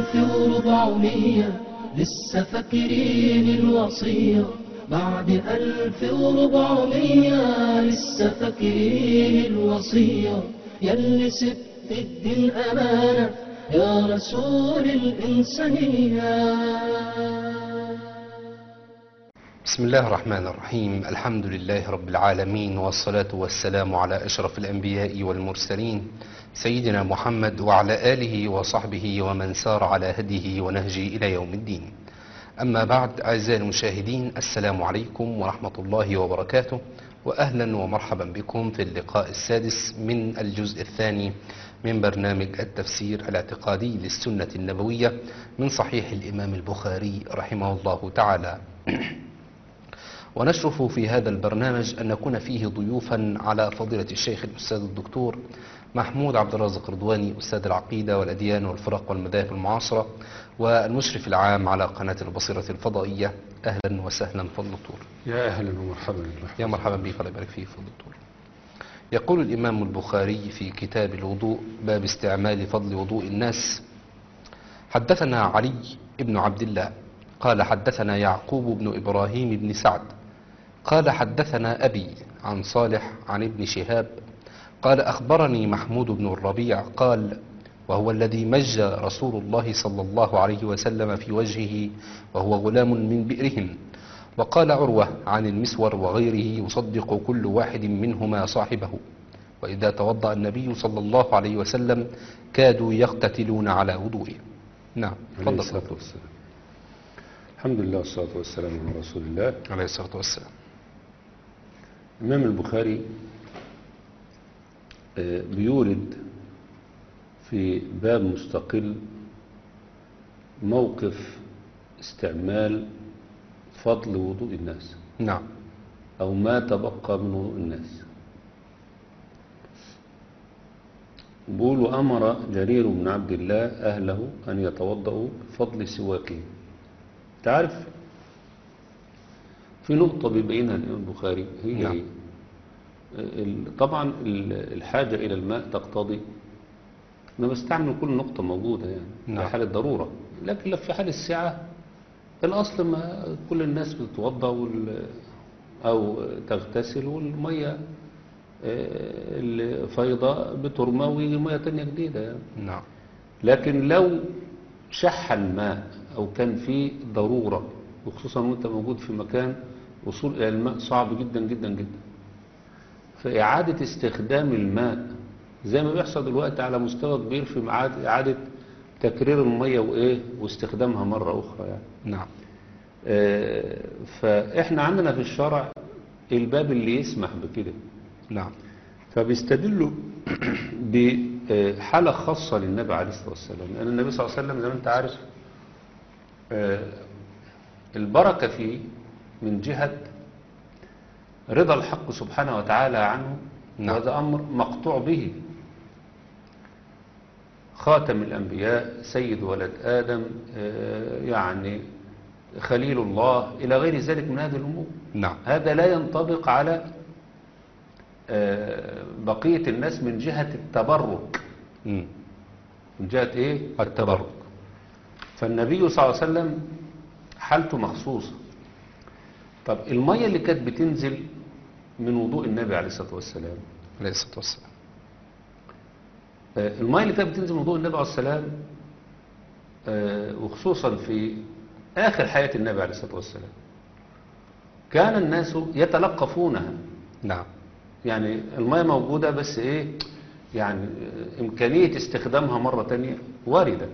ألف وربعمية لسه فاكرين الوصية بعد ألف وربعمية لسه فاكرين الوصية يلي سبت الدين أمانة يا رسول الإنسانية بسم الله الرحمن الرحيم الحمد لله رب العالمين والصلاة والسلام على أشرف الأنبياء والمرسلين سيدنا محمد وعلى آله وصحبه ومن سار على هديه ونهجه إلى يوم الدين أما بعد أعزائي المشاهدين السلام عليكم ورحمة الله وبركاته وأهلا ومرحبا بكم في اللقاء السادس من الجزء الثاني من برنامج التفسير الاعتقادي للسنة النبوية من صحيح الإمام البخاري رحمه الله تعالى ونشرف في هذا البرنامج أن نكون فيه ضيوفا على فضيلة الشيخ الأستاذ الدكتور محمود عبد الرازق رضواني أستاذ العقيدة والأديان والفرق والمذاهب المعاصرة والمشرف العام على قناة البصيرة الفضائية أهلا وسهلا فضل الدكتور يا اهلا ومرحبا بالله يا مرحبا بك الله يبارك فيك فضل الدكتور يقول الإمام البخاري في كتاب الوضوء باب استعمال فضل وضوء الناس حدثنا علي بن عبد الله قال حدثنا يعقوب بن إبراهيم بن سعد قال حدثنا أبي عن صالح عن ابن شهاب قال أخبرني محمود بن الربيع قال وهو الذي مج رسول الله صلى الله عليه وسلم في وجهه وهو غلام من بئرهم وقال عروة عن المسور وغيره يصدق كل واحد منهما صاحبه وإذا توضأ النبي صلى الله عليه وسلم كادوا يقتتلون على وضوئه نعم عليه تفضل الصلاة والسلام الحمد لله والصلاة والسلام على رسول الله عليه الصلاة والسلام الإمام البخاري آه، بيورد في باب مستقل موقف استعمال فضل وضوء الناس نعم أو ما تبقى من وضوء الناس بيقول وأمر جرير بن عبد الله أهله أن يتوضأوا بفضل سواكهم تعرف في نقطة بيبينها الإمام البخاري هي نعم. إيه؟ ال- طبعا ال- الحاجة إلى الماء تقتضي أنا بستعمل كل نقطة موجودة يعني نعم. في حالة ضرورة لكن لو في حال السعة الأصل ما كل الناس بتتوضأ وال أو تغتسل والمية آه، الفيضة بترمى ويجي مية تانية جديدة يعني. نعم لكن لو شح الماء أو كان في ضرورة وخصوصا وانت موجود في مكان وصول إلى الماء صعب جدا جدا جدا فإعادة استخدام الماء زي ما بيحصل دلوقتي على مستوى كبير في معاد- إعادة تكرير المية وإيه واستخدامها مرة أخرى يعني نعم آه، فإحنا عندنا في الشرع الباب اللي يسمح بكده نعم فبيستدلوا بحالة خاصة للنبي عليه الصلاة والسلام لأن النبي صلى الله عليه وسلم زي ما أنت عارف آه، البركة فيه من جهة رضا الحق سبحانه وتعالى عنه نعم. وهذا أمر مقطوع به خاتم الأنبياء سيد ولد آدم آه، يعني خليل الله إلى غير ذلك من هذه الأمور نعم هذا لا ينطبق على آه، بقية الناس من جهة التبرك مم. من جهة إيه؟ التبرك فالنبي صلى الله عليه وسلم حالته مخصوصة طب المية اللي كانت بتنزل من وضوء النبي عليه الصلاة والسلام عليه الصلاة والسلام آه، المية اللي كانت بتنزل من وضوء النبي عليه الصلاة والسلام آه، وخصوصا في آخر حياة النبي عليه الصلاة والسلام كان الناس يتلقفونها نعم يعني المية موجودة بس ايه يعني امكانية استخدامها مرة تانية واردة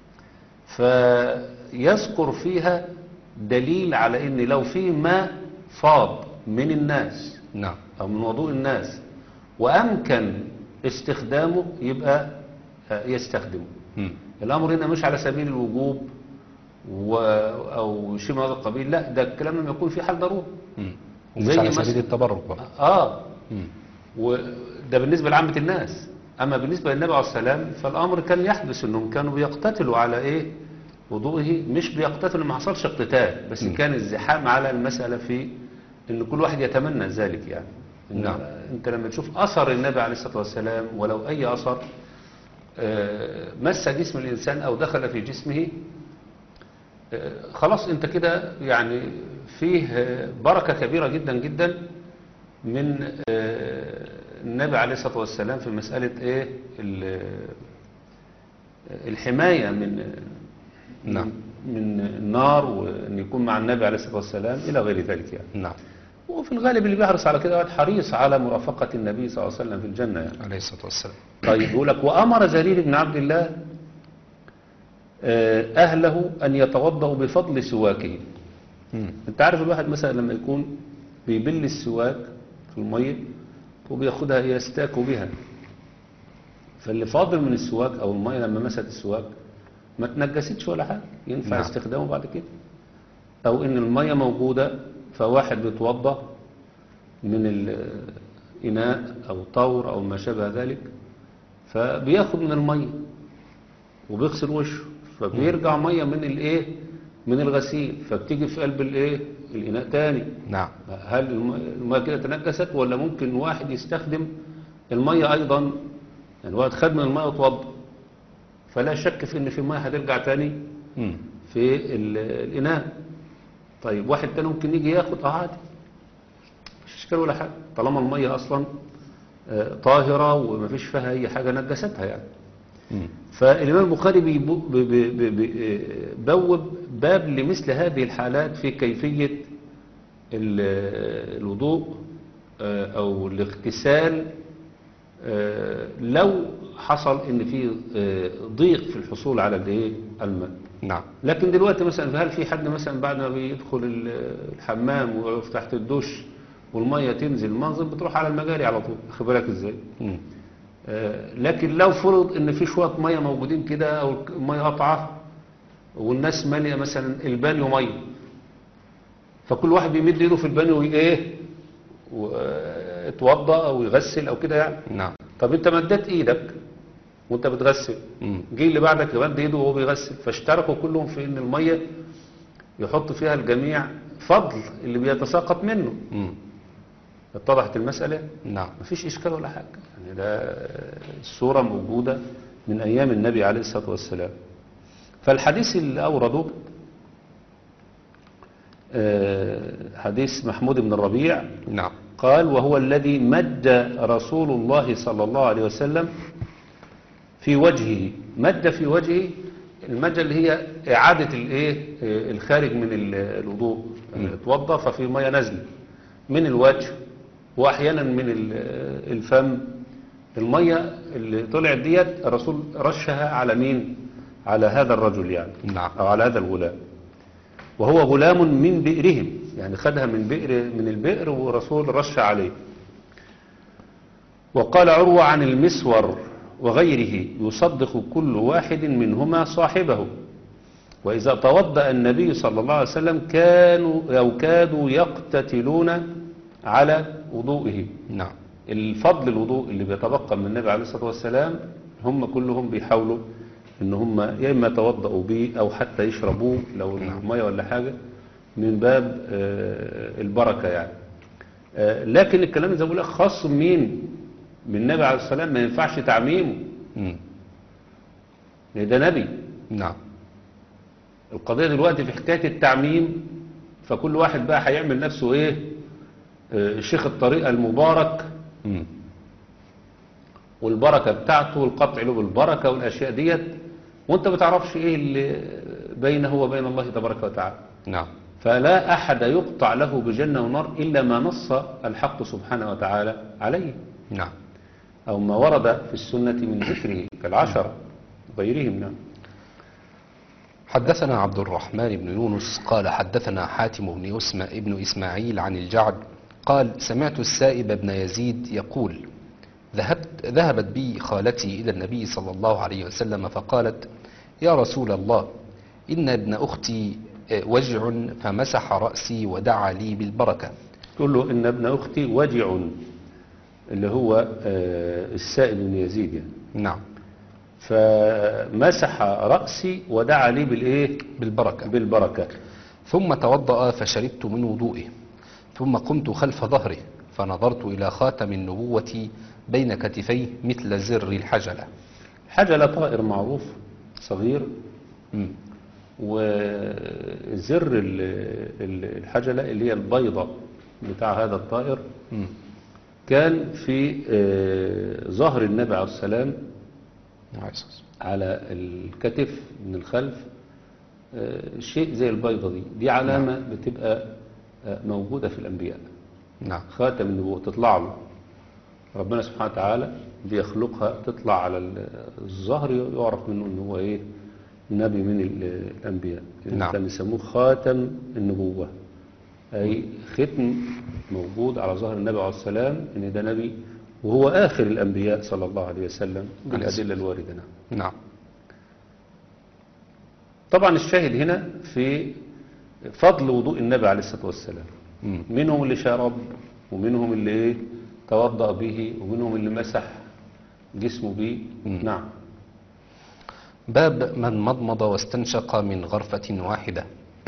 فيذكر فيها دليل على ان لو في ماء فاض من الناس نعم او من وضوء الناس وامكن استخدامه يبقى آه، يستخدمه مم. الامر هنا مش على سبيل الوجوب و... او شيء من هذا القبيل لا ده الكلام لما يكون في حال ضروره مم. زي ومش على مثلا- سبيل التبرك بقى اه مم. وده بالنسبة لعامة الناس أما بالنسبة للنبي عليه السلام فالأمر كان يحدث أنهم كانوا بيقتتلوا على إيه وضوئه مش بيقتتلوا ما حصلش اقتتال بس م. كان الزحام على المسألة في أن كل واحد يتمنى ذلك يعني إن نعم. أنت لما تشوف أثر النبي عليه الصلاة والسلام ولو أي أثر آه، مس جسم الإنسان أو دخل في جسمه آه، خلاص أنت كده يعني فيه آه، بركة كبيرة جدا جدا من آه، النبي عليه الصلاة والسلام في مسألة إيه ال- الحماية من نعم. من النار وأن يكون مع النبي عليه الصلاة والسلام إلى غير ذلك يعني نعم وفي الغالب اللي بيحرص على كده واحد حريص على مرافقة النبي صلى الله عليه وسلم في الجنة يعني عليه الصلاة والسلام طيب يقول لك وأمر جرير بن عبد الله آه، أهله أن يتوضأوا بفضل سواكه مم. أنت عارف الواحد مثلا لما يكون بيبل السواك في المية وبياخدها يستاك بها فاللي فاضل من السواك أو المية لما مست السواك ما تنجستش ولا حاجة ينفع نعم. استخدامه بعد كده أو إن المية موجودة فواحد بيتوضأ من الإناء أو طور أو ما شابه ذلك فبياخد من المية وبيغسل وشه فبيرجع مية من الإيه من الغسيل فبتيجي في قلب الإيه الإناء تاني نعم هل الم- المية كده تنجست ولا ممكن واحد يستخدم المية أيضا يعني واحد خد من المية وتوضأ فلا شك في إن في مية هترجع تاني مم. في ال- الإناء طيب واحد تاني ممكن يجي ياخد اه عادي مش إشكال ولا حاجة طالما المية أصلا آه، طاهرة ومفيش فيها أي حاجة نجستها يعني مم. فالإمام البخاري بيبو- بي- بي- بي- بي- بوب باب لمثل هذه الحالات في كيفية ال- الوضوء آه، أو الاغتسال آه، لو حصل إن في آه، ضيق في الحصول على الإيه؟ الماء نعم لكن دلوقتي مثلا هل في حد مثلا بعد ما بيدخل ال- الحمام ويقف تحت الدش والمية تنزل المنظر بتروح على المجاري على طول خد بالك ازاي مم. آه، لكن لو فرض ان في شويه ميه موجودين كده او الميه قطعه والناس ماليه مثلا البانيو ميه فكل واحد بيمد ايده في البانيو وايه واتوضى او يغسل او كده يعني نعم طب انت مدت ايدك وانت بتغسل مم. جه اللي بعدك يمد ايده وهو بيغسل فاشتركوا كلهم في ان الميه يحط فيها الجميع فضل اللي بيتساقط منه مم. اتضحت المساله نعم مفيش إشكال ولا حاجة يعني ده الصورة موجودة من أيام النبي عليه الصلاة والسلام فالحديث اللي أورده آه، حديث محمود بن الربيع نعم قال وهو الذي مد رسول الله صلى الله عليه وسلم في وجهه مد في وجهه المجة اللي هي إعادة الإيه آه، الخارج من ال- الوضوء يعني اتوضى ففي مية نازلة من الوجه وأحيانا من ال- الفم المية اللي طلعت ديت الرسول رشها على مين على هذا الرجل يعني نعم أو على هذا الغلام وهو غلام من بئرهم يعني خدها من بئر من البئر ورسول رش عليه وقال عروة عن المسور وغيره يصدق كل واحد منهما صاحبه وإذا توضأ النبي صلى الله عليه وسلم كانوا أو كادوا يقتتلون على وضوئه نعم الفضل الوضوء اللي بيتبقى من النبي عليه الصلاة والسلام هم كلهم بيحاولوا ان هم يا اما يتوضأوا به او حتى يشربوه لو المية ولا حاجة من باب آه، البركة يعني آه، لكن الكلام زي ما بقول لك خاص مين بالنبي عليه الصلاة والسلام ما ينفعش تعميمه مم. لأن ده نبي نعم القضية دلوقتي في حكاية التعميم فكل واحد بقى هيعمل نفسه ايه آه، شيخ الطريقة المبارك مم. والبركة بتاعته والقطع له بالبركة والأشياء ديت وانت ما بتعرفش ايه اللي بينه وبين الله تبارك وتعالى نعم فلا أحد يقطع له بجنة ونار إلا ما نص الحق سبحانه وتعالى عليه نعم أو ما ورد في السنة من ذكره كالعشرة غيرهم نعم حدثنا عبد الرحمن بن يونس قال حدثنا حاتم بن أسمى ابن إسماعيل عن الجعد قال سمعت السائب بن يزيد يقول ذهبت ذهبت بي خالتي إلى النبي صلى الله عليه وسلم فقالت يا رسول الله إن ابن أختي آه، وجع فمسح رأسي ودعا لي بالبركة تقول له إن ابن أختي وجع اللي هو آه، السائب بن يزيد يعني نعم فمسح رأسي ودعا لي بالإيه بالبركة بالبركة ثم توضأ فشربت من وضوئه ثم قمت خلف ظهره فنظرت إلى خاتم النبوة بين كتفيه مثل زر الحجلة حجلة طائر معروف صغير مم. وزر ال- ال- الحجلة اللي هي البيضة بتاع هذا الطائر مم. كان في آه، ظهر النبي عليه السلام عليه الصلاة والسلام. على الكتف من الخلف آه، شيء زي البيضة دي دي علامة بتبقى آه، موجودة في الأنبياء نعم خاتم النبوة تطلع له ربنا سبحانه وتعالى بيخلقها تطلع على ال- الظهر يعرف منه ان هو ايه نبي من ال- الانبياء نعم. كان يسموه خاتم النبوة اي ختم موجود على ظهر النبي عليه السلام ان ده نبي وهو اخر الانبياء صلى الله عليه وسلم بالادله الوارده نعم نعم طبعا الشاهد هنا في فضل وضوء النبي عليه الصلاه والسلام مم. منهم اللي شرب ومنهم اللي ايه توضأ به ومنهم اللي مسح جسمه به مم. نعم باب من مضمض واستنشق من غرفة واحدة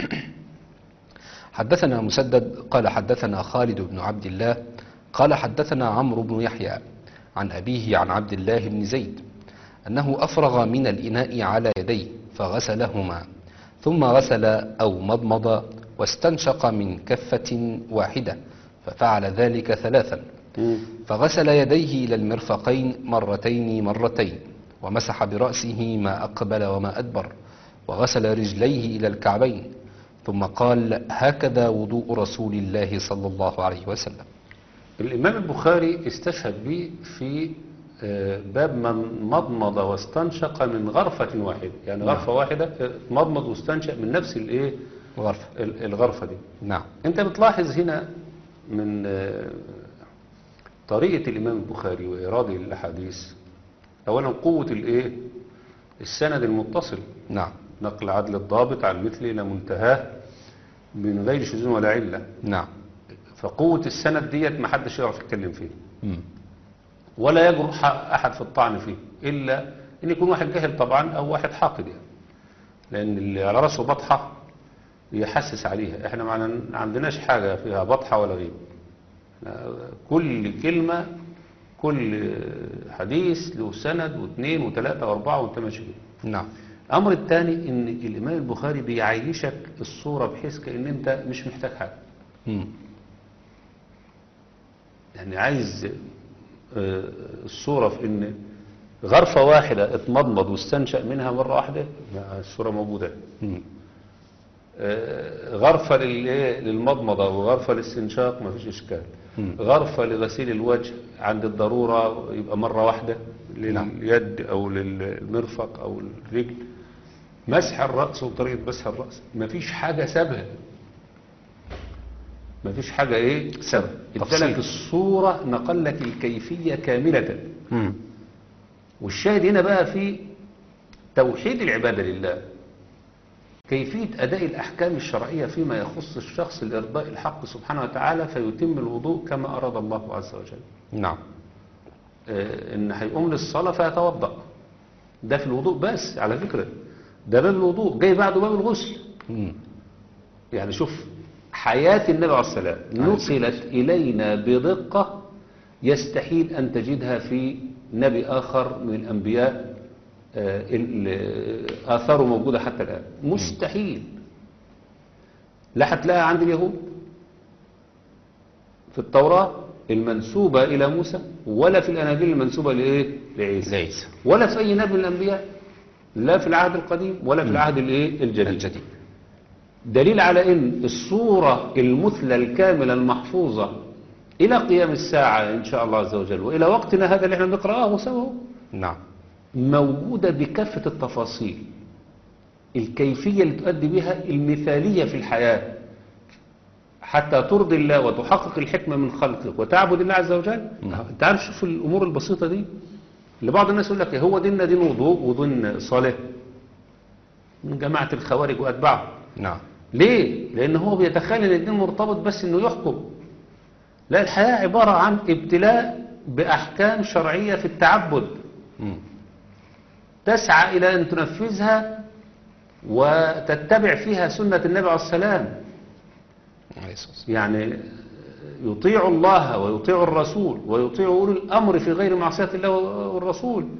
حدثنا مسدد قال حدثنا خالد بن عبد الله قال حدثنا عمرو بن يحيى عن أبيه عن عبد الله بن زيد أنه أفرغ من الإناء على يديه فغسلهما ثم غسل أو مضمض واستنشق من كفة واحدة ففعل ذلك ثلاثا مم. فغسل يديه إلى المرفقين مرتين مرتين ومسح برأسه ما أقبل وما أدبر وغسل رجليه إلى الكعبين ثم قال هكذا وضوء رسول الله صلى الله عليه وسلم الإمام البخاري استشهد به في آه، باب من مضمض واستنشق من غرفة واحدة يعني غرفة واحدة آه، مضمض واستنشق من نفس الايه غرفة ال- الغرفة دي نعم انت بتلاحظ هنا من آه، طريقة الإمام البخاري وإراده للأحاديث أولا قوة الإيه السند المتصل نعم نقل عدل الضابط عن مثل إلى منتهاه من غير شذوذ ولا علة نعم فقوة السند ديت ما حدش يعرف يتكلم فيه مم. ولا يجرؤ ح- أحد في الطعن فيه إلا إن يكون واحد جاهل طبعا أو واحد حاقد يعني لأن اللي على رأسه بطحة يحسس عليها إحنا ما عندناش حاجة فيها بطحة ولا غيب إحنا كل كلمة كل حديث له سند واثنين وثلاثة وأربعة وأنت ماشي بيه نعم الأمر الثاني إن الإمام البخاري بيعيشك الصورة بحيث كأن أنت مش محتاج حاجة مم. يعني عايز آه، الصورة في ان غرفة واحدة اتمضمض واستنشق منها مرة واحدة لا، الصورة موجودة مم. آه، غرفة للإيه؟ للمضمضة وغرفة للاستنشاق ما فيش إشكال مم. غرفة لغسيل الوجه عند الضرورة يبقى مرة واحدة لليد أو للمرفق أو الرجل مسح الرأس وطريقة مسح الرأس ما فيش حاجة سابها ما فيش حاجة إيه سابها تفصيل. ادالك الصورة نقل لك الكيفية كاملة مم. والشاهد هنا بقى في توحيد العبادة لله كيفية أداء الأحكام الشرعية فيما يخص الشخص لإرضاء الحق سبحانه وتعالى فيتم الوضوء كما أراد الله عز وجل نعم آه، إن هيقوم للصلاة فيتوضأ ده في الوضوء بس على فكرة ده باب الوضوء جاي بعده باب الغسل مم. يعني شوف حياة النبي عليه السلام نقلت إلينا بدقة يستحيل أن تجدها في نبي آخر من الأنبياء آه، ال- آثاره موجودة حتى الآن مستحيل لا هتلاقيها عند اليهود في التوراة المنسوبة إلى موسى ولا في الأناجيل المنسوبة لإيه؟ لعيسى ليس ولا في أي نبي من الأنبياء لا في العهد القديم ولا في العهد الإيه؟ الجديد الجديد دليل على ان الصورة المثلى الكاملة المحفوظة الى قيام الساعة ان شاء الله عز وجل والى وقتنا هذا اللي احنا بنقرأه سوا نعم موجودة بكافة التفاصيل الكيفية اللي تؤدي بها المثالية في الحياة حتى ترضي الله وتحقق الحكمة من خلقك وتعبد الله عز وجل انت عارف شوف الامور البسيطة دي اللي بعض الناس يقول لك هو ديننا دين وضوء ودين صلاة من جماعة الخوارج واتباعهم نعم ليه؟ لأن هو بيتخيل أن الدين مرتبط بس أنه يحكم لا الحياة عبارة عن ابتلاء بأحكام شرعية في التعبد مم. تسعى إلى أن تنفذها وتتبع فيها سنة النبي عليه السلام عليه الصلاة والسلام. يعني يطيع الله ويطيع الرسول ويطيع أولي الأمر في غير معصية الله والرسول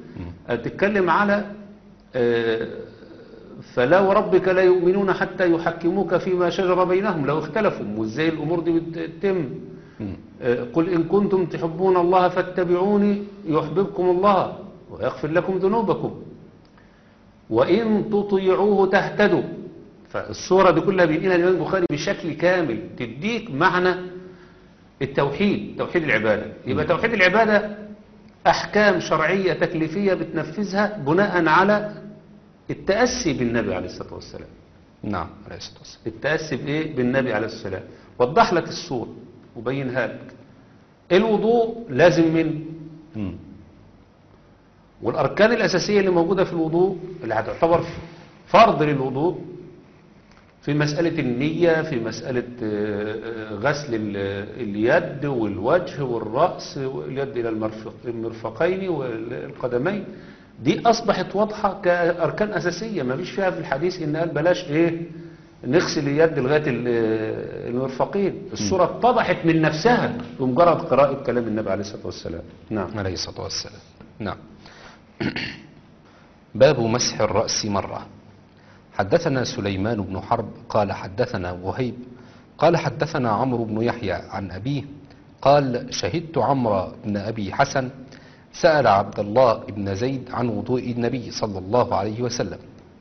تتكلم على آه، فلا وربك لا يؤمنون حتى يحكموك فيما شجر بينهم لو اختلفوا وازاي الامور دي بتتم مم. آه، قل ان كنتم تحبون الله فاتبعوني يحببكم الله ويغفر لكم ذنوبكم وان تطيعوه تهتدوا فالصورة دي كلها بينقلها الإمام البخاري بشكل كامل تديك معنى التوحيد توحيد العبادة يبقى توحيد العبادة أحكام شرعية تكليفية بتنفذها بناء على التأسي بالنبي عليه الصلاة والسلام نعم عليه الصلاة والسلام التأسي بإيه؟ بالنبي عليه الصلاة والسلام وضح لك الصورة وبينها لك الوضوء لازم من مم. والأركان الأساسية اللي موجودة في الوضوء اللي هتعتبر فرض للوضوء في مسألة النية في مسألة آه، آه، غسل ال- اليد والوجه والرأس واليد إلى المرفق- المرفقين والقدمين دي أصبحت واضحة كأركان أساسية ما فيش فيها في الحديث إن قال بلاش إيه نغسل اليد لغاية ال- المرفقين الصورة اتضحت من نفسها بمجرد قراءة كلام النبي عليه الصلاة والسلام نعم عليه الصلاة والسلام نعم باب مسح الرأس مرة حدثنا سليمان بن حرب قال حدثنا وهيب قال حدثنا عمرو بن يحيى عن أبيه قال شهدت عمرو بن أبي حسن سأل عبد الله بن زيد عن وضوء النبي صلى الله عليه وسلم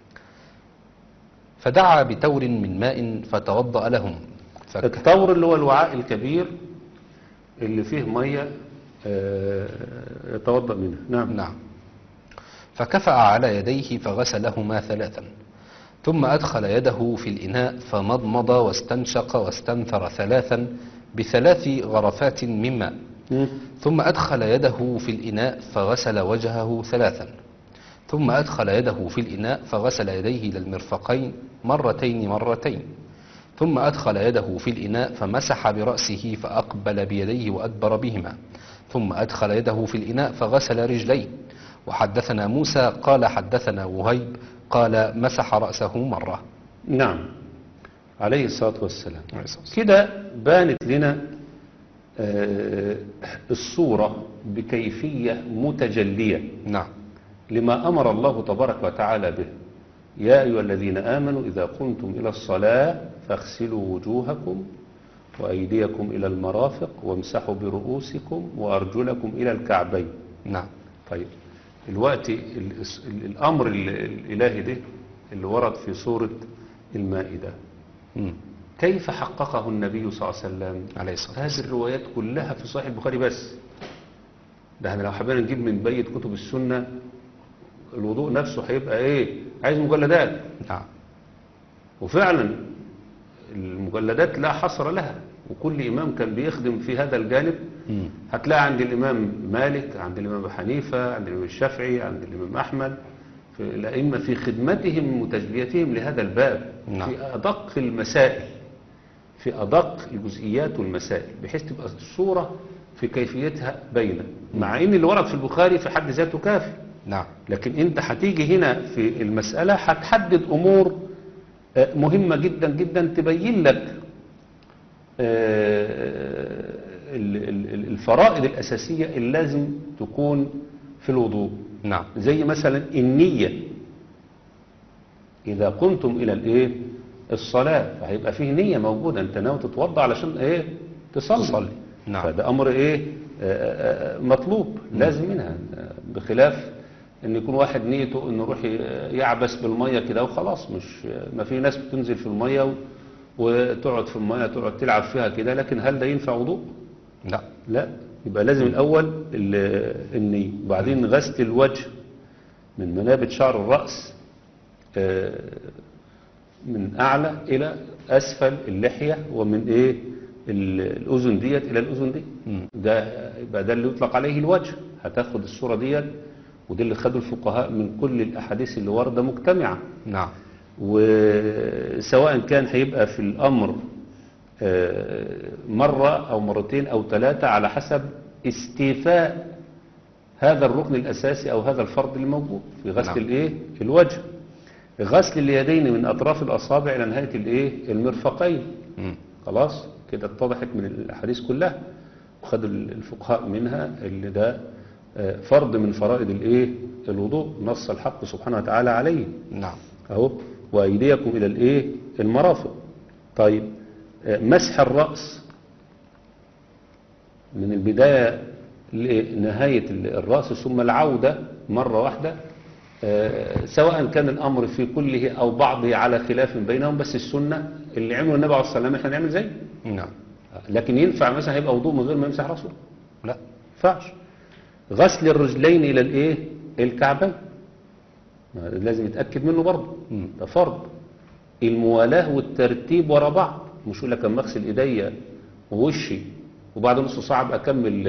فدعا بتور من ماء فتوضأ لهم فك... التور اللي هو الوعاء الكبير اللي فيه مية آه، يتوضأ منها نعم نعم فكفأ على يديه فغسلهما ثلاثا ثم أدخل يده في الإناء فمضمض واستنشق واستنثر ثلاثا بثلاث غرفات من ماء مم. ثم أدخل يده في الإناء فغسل وجهه ثلاثا ثم أدخل يده في الإناء فغسل يديه إلى المرفقين مرتين مرتين ثم أدخل يده في الإناء فمسح برأسه فأقبل بيديه وأدبر بهما ثم أدخل يده في الإناء فغسل رجليه وحدثنا موسى قال حدثنا وهيب قال مسح رأسه مرة نعم عليه الصلاة والسلام كده بانت لنا آه، الصورة بكيفية متجلية نعم لما أمر الله تبارك وتعالى به يا أيها الذين آمنوا إذا قمتم إلى الصلاة فاغسلوا وجوهكم وأيديكم إلى المرافق وامسحوا برؤوسكم وأرجلكم إلى الكعبين نعم طيب الوقت ال- ال- الأمر ال- الإلهي ده اللي ورد في سورة المائدة مم. كيف حققه النبي صلى الله عليه وسلم عليه الصلاة هذه والسلام الروايات كلها في صحيح البخاري بس ده احنا لو حبينا نجيب من بيت كتب السنة الوضوء نفسه هيبقى ايه عايز مجلدات نعم وفعلا المجلدات لا حصر لها وكل إمام كان بيخدم في هذا الجانب مم. هتلاقي عند الإمام مالك عند الإمام أبو حنيفة عند الإمام الشافعي عند الإمام أحمد في الأئمة في خدمتهم وتجليتهم لهذا الباب نعم. في أدق المسائل في أدق الجزئيات والمسائل بحيث تبقى الصورة في كيفيتها باينة مع إن اللي ورد في البخاري في حد ذاته كافي نعم لكن انت هتيجي هنا في المسألة هتحدد امور آه، مهمة جدا جدا تبين لك آه، ال- ال- ال- الفرائض الأساسية اللي لازم تكون في الوضوء نعم زي مثلا النية إذا قمتم إلى الإيه الصلاة فهيبقى فيه نية موجودة أنت ناوي تتوضع علشان إيه تصلي, تصلي. نعم. فده أمر إيه آه، آه، مطلوب لازم منها آه، بخلاف ان يكون واحد نيته انه يروح ي- يعبس بالميه كده وخلاص مش ما في ناس بتنزل في الميه و- وتقعد في الميه تقعد تلعب فيها كده لكن هل ده ينفع وضوء لا لا يبقى لازم الأول ال- النية وبعدين غسل الوجه من منابت شعر الرأس آه، من أعلى إلى أسفل اللحية ومن إيه ال- الأذن ديت إلى الأذن دي مم. ده يبقى ده اللي يطلق عليه الوجه هتاخد الصورة ديت وده اللي خدوا الفقهاء من كل الأحاديث اللي واردة مجتمعة نعم وسواء كان هيبقى في الأمر آه، مرة أو مرتين أو ثلاثة على حسب استيفاء هذا الركن الأساسي أو هذا الفرض اللي موجود في غسل نعم. الإيه؟ الوجه غسل اليدين من أطراف الأصابع إلى نهاية الإيه؟ المرفقين مم. خلاص كده اتضحت من الأحاديث كلها وخدوا الفقهاء منها اللي ده آه، فرض من فرائض الإيه؟ الوضوء نص الحق سبحانه وتعالى عليه نعم اهو وايديكم الى الايه المرافق طيب آه، مسح الراس من البدايه لنهايه الراس ثم العوده مره واحده آه، سواء كان الامر في كله او بعضه على خلاف بينهم بس السنه اللي عمله النبي عليه الصلاه والسلام احنا نعمل زيه نعم لكن ينفع مثلا هيبقى وضوء من غير ما يمسح راسه لا ينفعش غسل الرجلين الى الايه الكعبين ما لازم يتاكد منه برضه مم. ده فرض الموالاه والترتيب ورا بعض مش يقول لك اما اغسل ايديا ووشي وبعد نص ساعه ابقى اكمل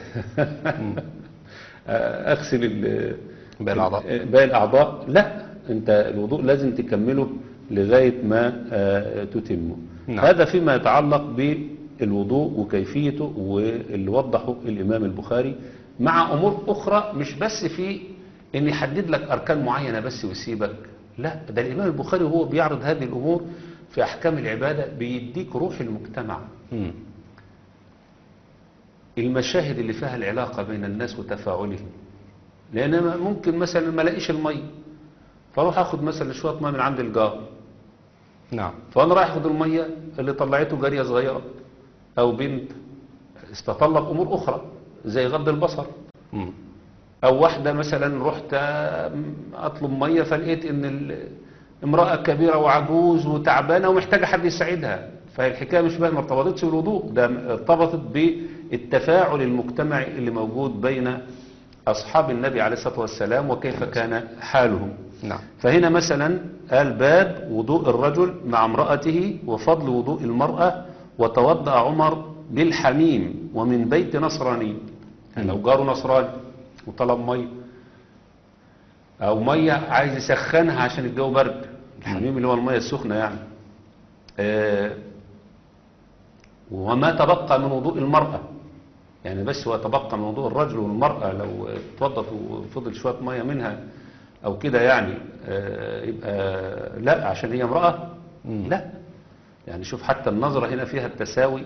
اغسل ال- باقي الأعضاء. باقي الاعضاء لا انت الوضوء لازم تكمله لغايه ما آه، تتمه نعم. هذا فيما يتعلق بالوضوء وكيفيته واللي وضحه الامام البخاري مع امور اخرى مش بس في ان يحدد لك اركان معينه بس ويسيبك لا ده الامام البخاري وهو بيعرض هذه الامور في احكام العباده بيديك روح المجتمع مم. المشاهد اللي فيها العلاقة بين الناس وتفاعلهم لأن أنا ممكن مثلا ما الاقيش المية فاروح اخد مثلا شوية مية من عند الجار نعم فأنا رايح اخد المية اللي طلعته جارية صغيرة أو بنت استطلب أمور أخرى زي غض البصر مم. أو واحدة مثلا رحت أطلب مية فلقيت إن ال- امرأة كبيرة وعجوز وتعبانة ومحتاجة حد يساعدها فالحكاية مش بقى ما ارتبطتش بالوضوء ده ارتبطت بالتفاعل المجتمعي اللي موجود بين أصحاب النبي عليه الصلاة والسلام وكيف كان حالهم نعم فهنا مثلا قال باب وضوء الرجل مع امرأته وفضل وضوء المرأة وتوضأ عمر بالحميم ومن بيت نصراني يعني لو جاره نصراني وطلب مية أو مية عايز يسخنها عشان الجو برد الحميم اللي هو المية السخنة يعني آه، وما تبقى من وضوء المرأة يعني بس هو تبقى من وضوء الرجل والمرأة لو اتوضت وفضل شوية مية منها أو كده يعني آه، يبقى لا عشان هي امرأة لا يعني شوف حتى النظرة هنا فيها التساوي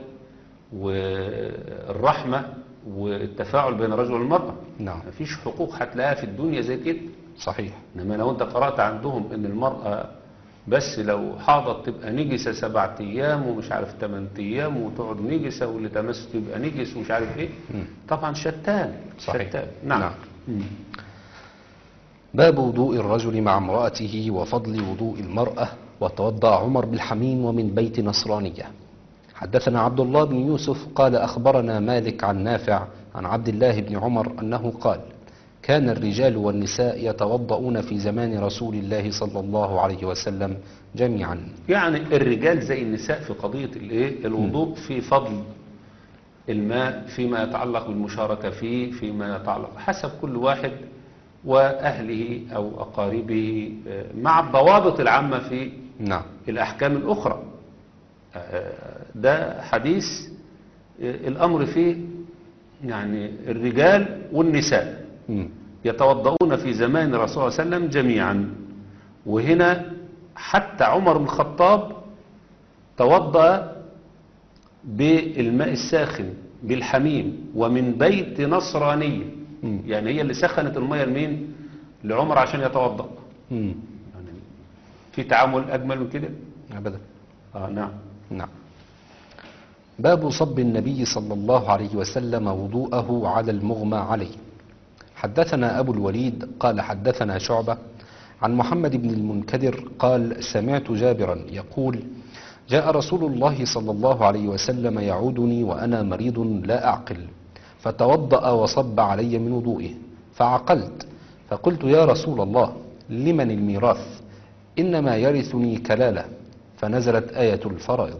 والرحمة والتفاعل بين الرجل والمرأة نعم. مفيش حقوق هتلاقيها في الدنيا زي كده صحيح انما لو انت قرأت عندهم ان المرأة بس لو حاضت تبقى نجسة سبعة ايام ومش عارف ثمان ايام وتقعد نجسة واللي تمس تبقى نجس ومش عارف ايه طبعا شتان صحيح. شتان نعم, نعم. مم. باب وضوء الرجل مع امرأته وفضل وضوء المرأة وتوضأ عمر بالحميم ومن بيت نصرانية حدثنا عبد الله بن يوسف قال أخبرنا مالك عن نافع عن عبد الله بن عمر أنه قال كان الرجال والنساء يتوضؤون في زمان رسول الله صلى الله عليه وسلم جميعا يعني الرجال زي النساء في قضية الايه الوضوء في فضل الماء فيما يتعلق بالمشاركة فيه فيما يتعلق حسب كل واحد وأهله أو أقاربه آه، مع الضوابط العامة في نعم الأحكام الأخرى آه، ده حديث آه، الأمر فيه يعني الرجال والنساء مم. يتوضؤون في زمان الرسول صلى الله عليه وسلم جميعا وهنا حتى عمر بن الخطاب توضأ بالماء الساخن بالحميم ومن بيت نصرانية مم. يعني هي اللي سخنت المية لمين لعمر عشان يتوضأ مم. يعني في تعامل أجمل من كده أبدا آه نعم نعم باب صب النبي صلى الله عليه وسلم وضوءه على المغمى عليه حدثنا أبو الوليد قال حدثنا شعبة عن محمد بن المنكدر قال سمعت جابرا يقول جاء رسول الله صلى الله عليه وسلم يعودني وأنا مريض لا أعقل فتوضأ وصب علي من وضوئه فعقلت فقلت يا رسول الله لمن الميراث إنما يرثني كلالة فنزلت آية الفرائض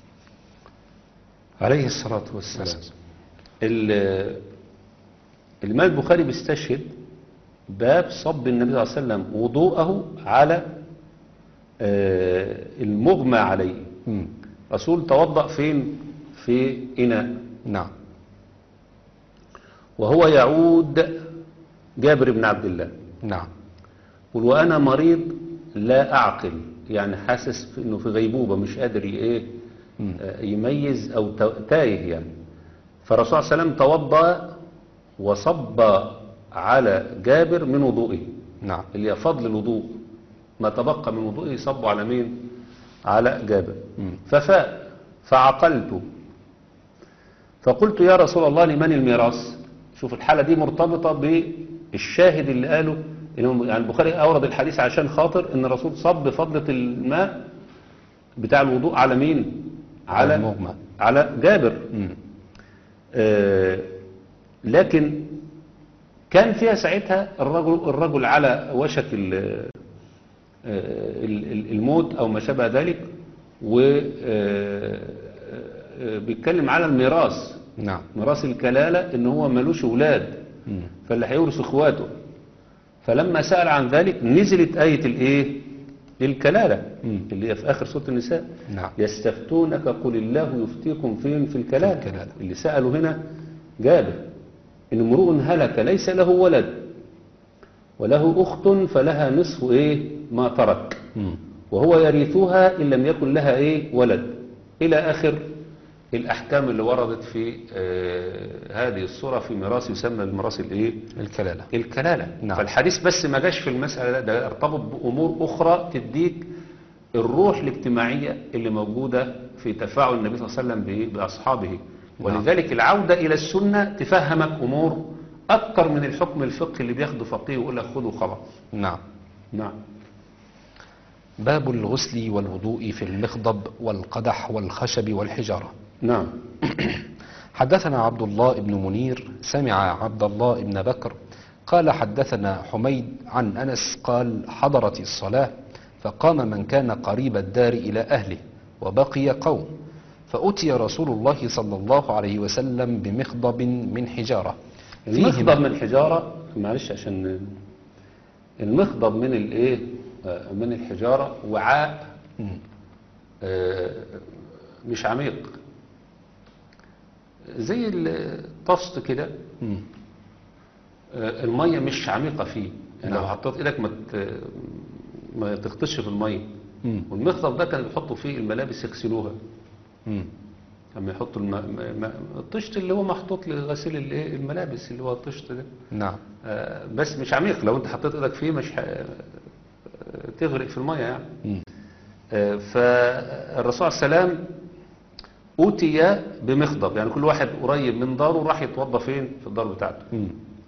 عليه الصلاة والسلام ال- الإمام البخاري بيستشهد باب صب النبي صلى الله عليه وسلم وضوءه على آه، المغمى عليه مم. رسول توضأ فين في إناء نعم وهو يعود جابر بن عبد الله نعم يقول وأنا مريض لا أعقل يعني حاسس في إنه في غيبوبة مش قادر ي- إيه مم. آه، يميز أو تو- تايه يعني فالرسول صلى الله عليه وسلم توضأ وصب على جابر من وضوئه نعم اللي هي فضل الوضوء ما تبقى من وضوئه يصب على مين على جابر مم. ففاء فعقلت فقلت يا رسول الله لمن الميراث شوف الحالة دي مرتبطة بالشاهد اللي قاله إنه يعني البخاري أورد الحديث عشان خاطر إن الرسول صب فضلة الماء بتاع الوضوء على مين على على المغمى. على جابر مم. آه، لكن كان فيها ساعتها الرجل الرجل على وشك ال- آه، ال- ال- الموت او ما شابه ذلك وبيتكلم على الميراث نعم ميراث الكلالة ان هو ملوش اولاد مم. فاللي هيورث اخواته فلما سأل عن ذلك نزلت آية الايه الكلالة مم. اللي هي في آخر سورة النساء نعم يستفتونك قل الله يفتيكم فين في الكلالة, في الكلالة. اللي سألوا هنا جابر إن امرؤ هلك ليس له ولد وله أخت فلها نصف إيه ما ترك مم. وهو يرثها إن لم يكن لها إيه ولد إلى آخر الأحكام اللي وردت في آه هذه الصورة في ميراث يسمى الميراث الإيه الكلالة الكلالة نعم. فالحديث بس ما جاش في المسألة لا، ده ارتبط بأمور أخرى تديك الروح الاجتماعية اللي موجودة في تفاعل النبي صلى الله عليه وسلم بإيه؟ بأصحابه ولذلك العودة إلى السنة تفهمك أمور أكتر من الحكم الفقهي اللي بياخده فقيه ويقول لك خده خلاص نعم نعم باب الغسل والوضوء في المخضب والقدح والخشب والحجارة نعم حدثنا عبد الله بن منير سمع عبد الله بن بكر قال حدثنا حميد عن أنس قال حضرت الصلاة فقام من كان قريب الدار إلى أهله وبقي قوم فأتي رسول الله صلى الله عليه وسلم بمخضب من حجارة فيه المخضب من حجارة معلش عشان المخضب من الايه آه، من الحجارة وعاء مم. آه، مش عميق زي الطست كده مم. آه، المية مش عميقة فيه يعني لو نعم. حطيت ايدك ما ت- ما تغطش في المية مم. والمخضب ده كانوا بيحطوا فيه الملابس يغسلوها مم. لما يحطوا الم... م- م- الطشت اللي هو محطوط لغسيل الايه الملابس اللي هو الطشت ده نعم آه، بس مش عميق لو انت حطيت ايدك فيه مش ه... آه، تغرق في المية يعني مم. آه، فالرسول عليه السلام أوتي بمخضب يعني كل واحد قريب من داره راح يتوضى فين في الدار بتاعته مم.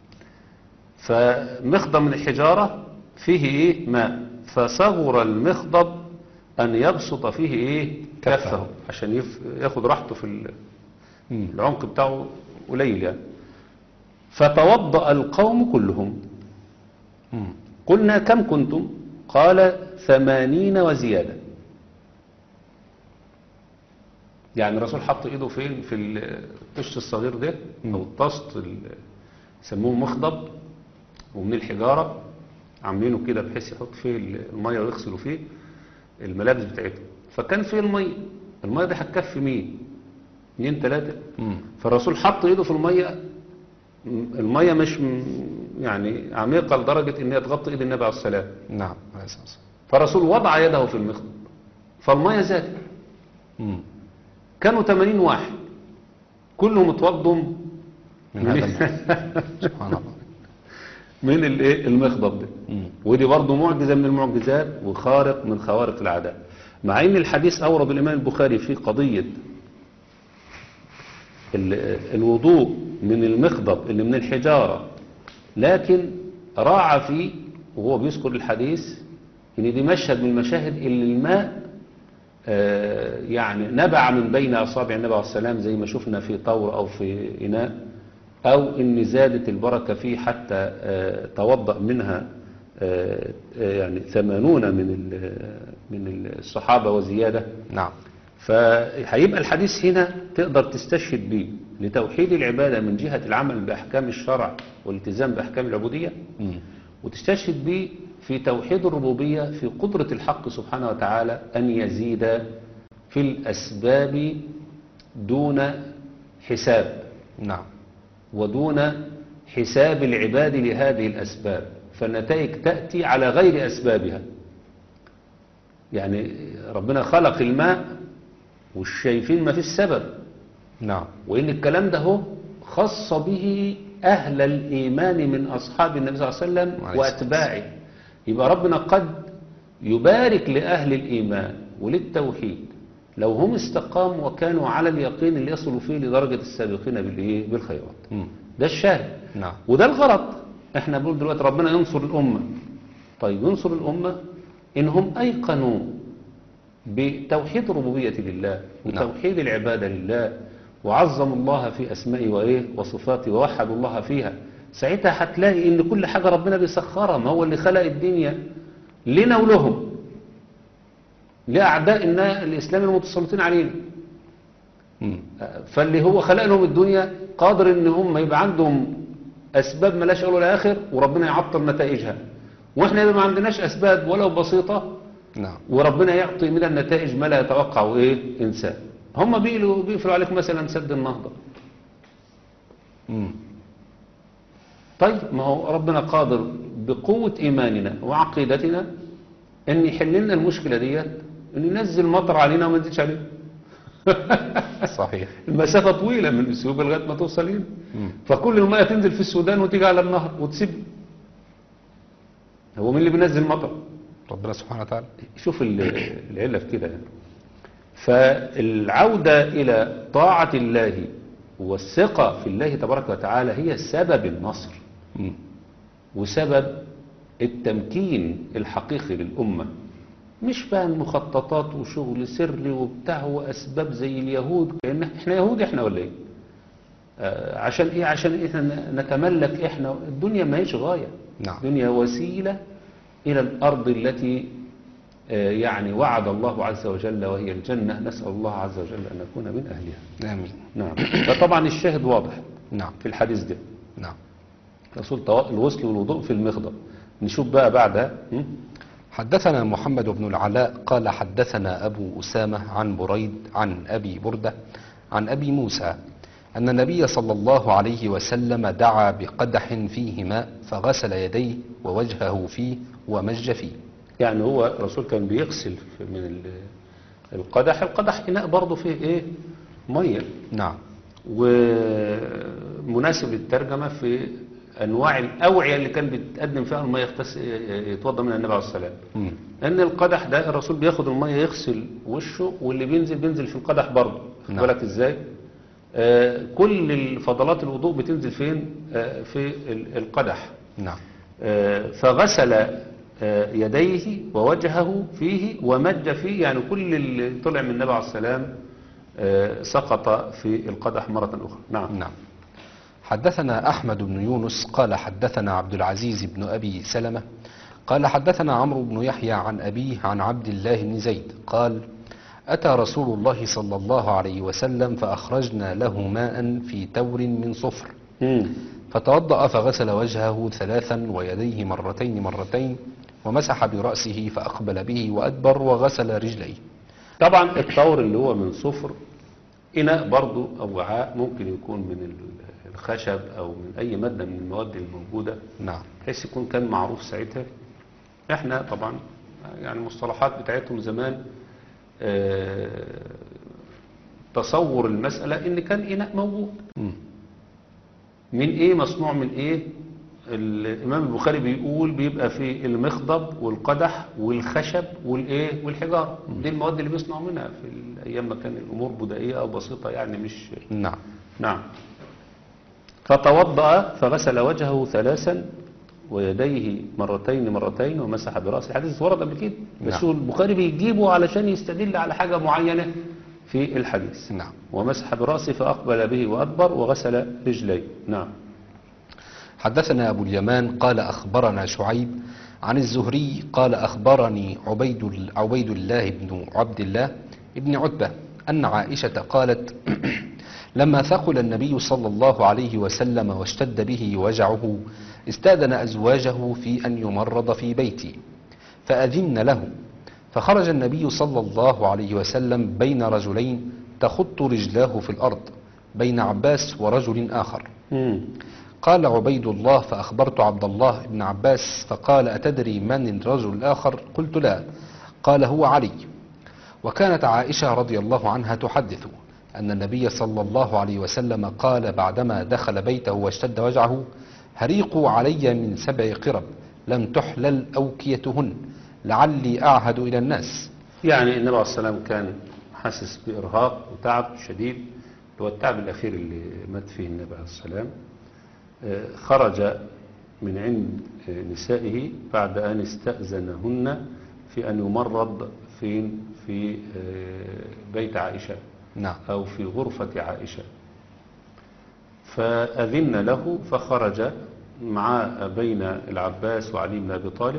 فمخضب من الحجارة فيه ايه ماء فصغر المخضب أن يبسط فيه ايه كفه. كفه عشان يف... ياخد راحته في ال... مم. العمق بتاعه قليل يعني فتوضأ القوم كلهم مم. قلنا كم كنتم قال ثمانين وزيادة يعني الرسول حط ايده فين في الطشت الصغير ده او الطست ال- يسموه مخضب ومن الحجارة عاملينه كده بحيث يحط فيه المية ويغسلوا فيه الملابس بتاعتهم فكان فيه المية المية دي هتكفي مين اتنين تلاتة مم. فالرسول حط ايده في المية م- المية مش م- يعني عميقة لدرجة ان هي تغطي ايد النبي عليه السلام نعم عليه الصلاة والسلام. فالرسول وضع يده في المخضب فالمية زادت مم. كانوا 80 واحد كلهم اتوضوا من هذا الماء. سبحان الله من الايه المخضب ده مم. ودي برضه معجزة من المعجزات وخارق من خوارق العادات مع ان الحديث اورد الامام البخاري في قضية ال- الوضوء من المخضب اللي من الحجارة لكن راعى فيه وهو بيذكر الحديث ان دي مشهد من المشاهد اللي الماء آه، يعني نبع من بين اصابع النبي عليه السلام زي ما شفنا في طور او في اناء او ان زادت البركه فيه حتى آه، توضا منها آه، آه، يعني ثمانون من ال- من الصحابه وزياده نعم فهيبقى الحديث هنا تقدر تستشهد به لتوحيد العباده من جهه العمل باحكام الشرع والالتزام باحكام العبوديه مم. وتستشهد به في توحيد الربوبية في قدرة الحق سبحانه وتعالى أن يزيد في الأسباب دون حساب نعم ودون حساب العباد لهذه الأسباب فالنتائج تأتي على غير أسبابها يعني ربنا خلق الماء والشايفين ما في السبب نعم وإن الكلام ده هو خص به أهل الإيمان من أصحاب النبي صلى الله عليه وسلم عليه الصلاة وأتباعه يبقى ربنا قد يبارك لأهل الإيمان وللتوحيد لو هم استقاموا وكانوا على اليقين اللي يصلوا فيه لدرجة السابقين بالإيه؟ بالخيرات مم. ده الشاهد نعم وده الغرض احنا بنقول دلوقتي ربنا ينصر الأمة طيب ينصر الأمة إنهم أيقنوا بتوحيد الربوبية لله نعم. وتوحيد العبادة لله وعظموا الله في أسمائه وإيه وصفاته ووحدوا الله فيها ساعتها هتلاقي إن كل حاجة ربنا بيسخرها ما هو اللي خلق الدنيا لنا ولهم لأعداء النا- الإسلام المتسلطين علينا مم. فاللي هو خلق لهم الدنيا قادر ان هم يبقى عندهم اسباب ملاش اول ولا اخر وربنا يعطل نتائجها واحنا يبقى ما عندناش اسباب ولو بسيطه نعم وربنا يعطي من النتائج ما لا يتوقعه ايه انسان هم بيقولوا بيقفلوا عليك مثلا سد النهضه مم. طيب ما هو ربنا قادر بقوه ايماننا وعقيدتنا ان يحل لنا المشكله ديت ان ينزل مطر علينا وما ينزلش علينا صحيح المسافة طويلة من اثيوبيا لغاية ما توصل هنا مم. فكل المية تنزل في السودان وتيجي على النهر وتسيب هو مين اللي بينزل مطر ربنا سبحانه وتعالى شوف ال- العلة في كده يعني. فالعودة إلى طاعة الله والثقة في الله تبارك وتعالى هي سبب النصر مم. وسبب التمكين الحقيقي للأمة مش بقى مخططات وشغل سري وبتاع وأسباب زي اليهود كأن احنا يهود احنا ولا ايه آه عشان ايه عشان احنا نتملك احنا الدنيا ما هيش غاية نعم. الدنيا وسيلة إلى الأرض التي آه يعني وعد الله عز وجل وهي الجنة نسأل الله عز وجل أن نكون من أهلها آمين نعم فطبعا الشاهد واضح نعم في الحديث ده نعم رسول طوا- الوصل والوضوء في المخضر نشوف بقى بعدها م? حدثنا محمد بن العلاء قال حدثنا أبو أسامة عن بريد عن أبي بردة عن أبي موسى أن النبي صلى الله عليه وسلم دعا بقدح فيه ماء فغسل يديه ووجهه فيه ومج فيه يعني هو الرسول كان بيغسل في- من ال- القدح القدح إناء برضه فيه إيه مية نعم ومناسب للترجمة في أنواع الأوعية اللي كان بيتقدم فيها المية يغتس- يتوضى منها النبي عليه الصلاة والسلام مم. ان القدح ده الرسول بياخد الميه يغسل وشه واللي بينزل بينزل في القدح برضه خد نعم. بالك ازاي آه كل الفضلات الوضوء بتنزل فين آه في ال- القدح نعم آه فغسل آه يديه ووجهه فيه ومج فيه يعني كل اللي طلع من النبي عليه السلام آه سقط في القدح مرة أخرى نعم نعم حدثنا أحمد بن يونس قال حدثنا عبد العزيز بن أبي سلمة قال حدثنا عمرو بن يحيى عن أبيه عن عبد الله بن زيد قال أتى رسول الله صلى الله عليه وسلم فأخرجنا له ماء في تور من صفر مم. فتوضأ فغسل وجهه ثلاثا ويديه مرتين مرتين ومسح برأسه فأقبل به وأدبر وغسل رجليه طبعا الطور اللي هو من صفر إناء برضو أو وعاء ممكن يكون من ال- الخشب أو من أي مادة من المواد الموجودة نعم بحيث يكون كان معروف ساعتها احنا طبعا يعني المصطلحات بتاعتهم زمان آه، تصور المسألة ان كان إناء موجود مم. من ايه مصنوع من ايه الامام البخاري بيقول بيبقى في المخضب والقدح والخشب والايه والحجاره دي المواد اللي بيصنعوا منها في الايام ما كان الامور بدائيه او بسيطه يعني مش نعم نعم فتوضأ فغسل وجهه ثلاثا ويديه مرتين مرتين ومسح برأسه الحديث ورد قبل كده بس نعم. هو البخاري بيجيبه علشان يستدل على حاجة معينة في الحديث نعم ومسح برأسه فأقبل به وأدبر وغسل رجليه نعم حدثنا أبو اليمان قال أخبرنا شعيب عن الزهري قال أخبرني عبيد, ال- عبيد الله بن عبد الله بن عتبة أن عائشة قالت لما ثقل النبي صلى الله عليه وسلم واشتد به وجعه استأذن أزواجه في أن يمرض في بيتي فأذن له فخرج النبي صلى الله عليه وسلم بين رجلين تخط رجلاه في الأرض بين عباس ورجل آخر مم. قال عبيد الله فأخبرت عبد الله بن عباس فقال أتدري من الرجل الآخر قلت لا قال هو علي وكانت عائشة رضي الله عنها تحدث أن النبي صلى الله عليه وسلم قال بعدما دخل بيته واشتد وجعه هريقوا علي من سبع قرب لم تحلل أوكيتهن لعلي أعهد إلى الناس يعني النبي عليه الصلاة والسلام كان حاسس بإرهاق وتعب شديد اللي هو التعب الأخير اللي مات فيه النبي عليه الصلاة والسلام آه، خرج من عند آه، نسائه بعد أن استأذنهن في أن يمرض فين في آه، بيت عائشة نعم أو في غرفة عائشة فأذن له فخرج مع بين العباس وعلي بن أبي طالب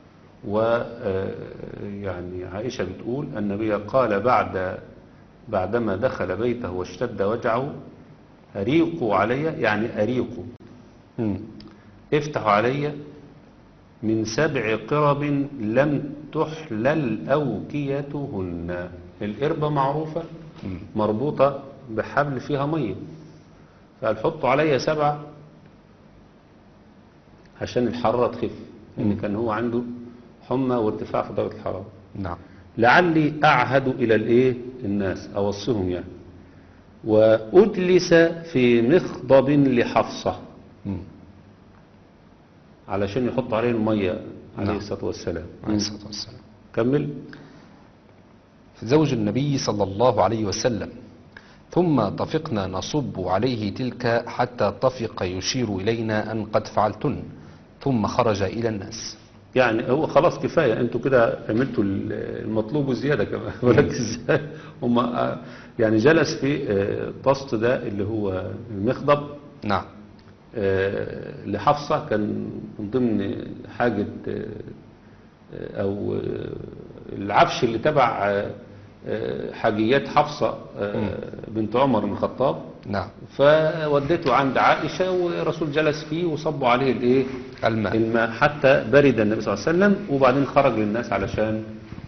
ويعني عائشة بتقول النبي قال بعد بعدما دخل بيته واشتد وجعه أريقوا علي يعني أريقوا مم. افتحوا علي من سبع قرب لم تحلل أوكيتهن القربة معروفة مم. مربوطة بحبل فيها مية فقال حطوا عليا سبعة عشان الحرارة تخف لأن كان هو عنده حمى وارتفاع في درجة الحرارة نعم لعلي أعهد إلى الإيه الناس أوصيهم يعني وأجلس في مخضب لحفصة مم. علشان يحط عليه المية عليه نعم. الصلاة والسلام عليه الصلاة والسلام كمل زوج النبي صلى الله عليه وسلم ثم طفقنا نصب عليه تلك حتى طفق يشير إلينا أن قد فعلتن ثم خرج إلى الناس يعني هو خلاص كفاية انتوا كده عملتوا المطلوب وزيادة كمان ولكن ازاي هم آه، يعني جلس في آه، الطست ده اللي هو المخضب نعم آه، لحفصة كان من ضمن حاجة آه، آه، أو آه، العفش اللي تبع آه، آه، حاجيات حفصة آه، بنت عمر بن الخطاب نعم فودته عند عائشة والرسول جلس فيه وصبوا عليه الايه الماء الماء حتى برد النبي صلى الله عليه وسلم وبعدين خرج للناس علشان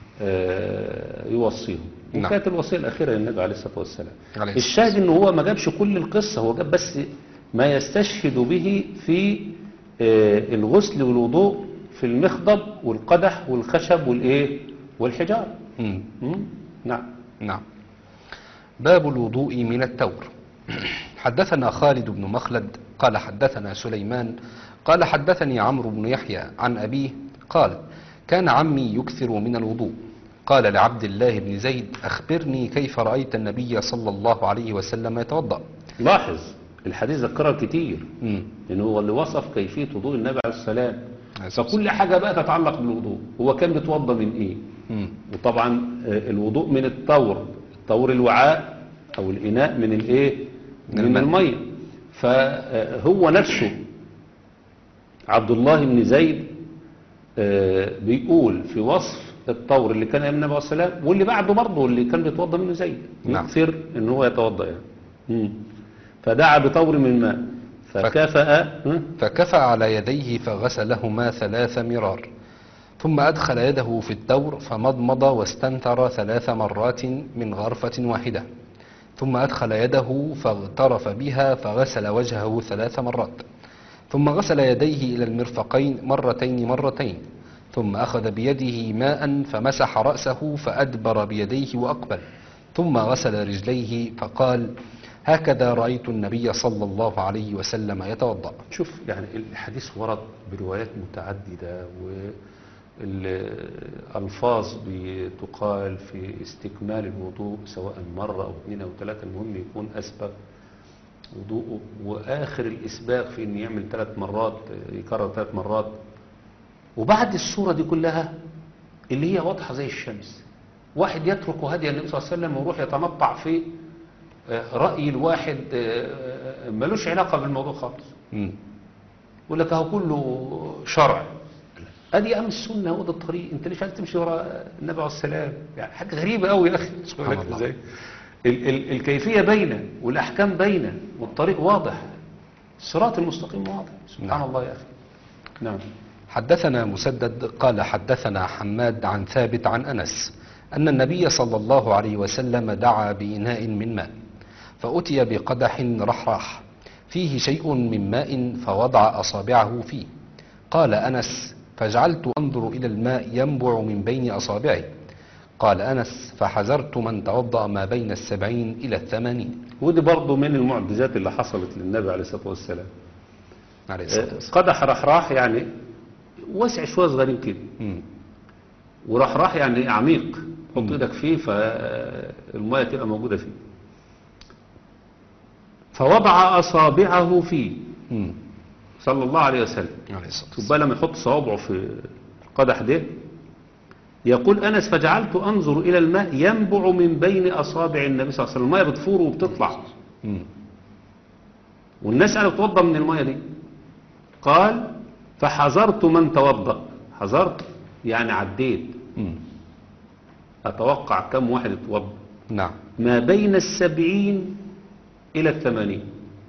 آه، يوصيهم نعم. وكانت الوصية الأخيرة للنبي عليه الصلاة والسلام عليه الشاهد ان هو ما جابش كل القصة هو جاب بس ما يستشهد به في آه، الغسل والوضوء في المخضب والقدح والخشب والايه والحجار مم. مم؟ نعم نعم باب الوضوء من التور حدثنا خالد بن مخلد قال حدثنا سليمان قال حدثني عمرو بن يحيى عن أبيه قال كان عمي يكثر من الوضوء قال لعبد الله بن زيد أخبرني كيف رأيت النبي صلى الله عليه وسلم يتوضأ لاحظ الحديث ذكرها كتير مم. لأنه هو اللي وصف كيفية وضوء النبي عليه السلام عليه الصلاة فكل حاجة بقى تتعلق بالوضوء هو كان بيتوضى من ايه مم. وطبعا آه، الوضوء من الطور الطور الوعاء او الاناء من الايه من من الماء. الميه فهو نفسه عبد الله بن زيد آه، بيقول في وصف الطور اللي كان ايام النبي عليه الصلاه والسلام واللي بعده برضه اللي كان بيتوضى منه زيد نعم. يكثر ان هو يتوضا يعني مم. فدعا بطور من ماء فكافأ ها؟ فكفى على يديه فغسلهما ثلاث مرار ثم أدخل يده في التور فمضمض واستنثر ثلاث مرات من غرفة واحدة ثم أدخل يده فاغترف بها فغسل وجهه ثلاث مرات ثم غسل يديه إلى المرفقين مرتين مرتين ثم أخذ بيده ماء فمسح رأسه فأدبر بيديه وأقبل ثم غسل رجليه فقال هكذا رأيت النبي صلى الله عليه وسلم يتوضأ شوف يعني الحديث ورد بروايات متعددة والألفاظ بتقال في استكمال الوضوء سواء مرة أو اثنين أو ثلاثة المهم يكون أسبغ وضوءه وآخر الإسباغ في إن يعمل ثلاث مرات يكرر ثلاث مرات وبعد الصورة دي كلها اللي هي واضحة زي الشمس واحد يترك هدي النبي صلى الله عليه وسلم ويروح يتنطع في آه، رأي الواحد آه، آه، ملوش علاقة بالموضوع خالص مم. يقول لك اهو كله شرع ادي ام السنه هو ده الطريق انت ليش عايز تمشي ورا النبي عليه السلام يعني حاجه غريبه قوي يا اخي سبحان الله. ازاي ال ال الكيفيه باينه والاحكام باينه والطريق واضح الصراط المستقيم واضح سبحان نعم. الله يا اخي نعم حدثنا مسدد قال حدثنا حماد عن ثابت عن أنس أن النبي صلى الله عليه وسلم دعا بإناء من ماء فأتي بقدح رحراح فيه شيء من ماء فوضع أصابعه فيه قال أنس فجعلت أنظر إلى الماء ينبع من بين أصابعي قال أنس فحذرت من توضأ ما بين السبعين إلى الثمانين ودي برضه من المعجزات اللي حصلت للنبي عليه الصلاة والسلام عليه الصلاة آه، والسلام قدح رحراح يعني واسع شوية صغيرين كده مم. ورحراح يعني عميق حط ايدك فيه فالمية تبقى موجودة فيه فوضع أصابعه فيه مم. صلى الله عليه وسلم عليه الصلاة خد والسلام بالك لما يحط صوابعه في القدح ده يقول أنس فجعلت أنظر إلى الماء ينبع من بين أصابع النبي صلى الله عليه وسلم المية بتفور وبتطلع مم. والناس قالوا توضى من المية دي قال فحذرت من توضأ حذرت يعني عديت مم. أتوقع كم واحد اتوضى نعم ما بين السبعين إلى الثمانين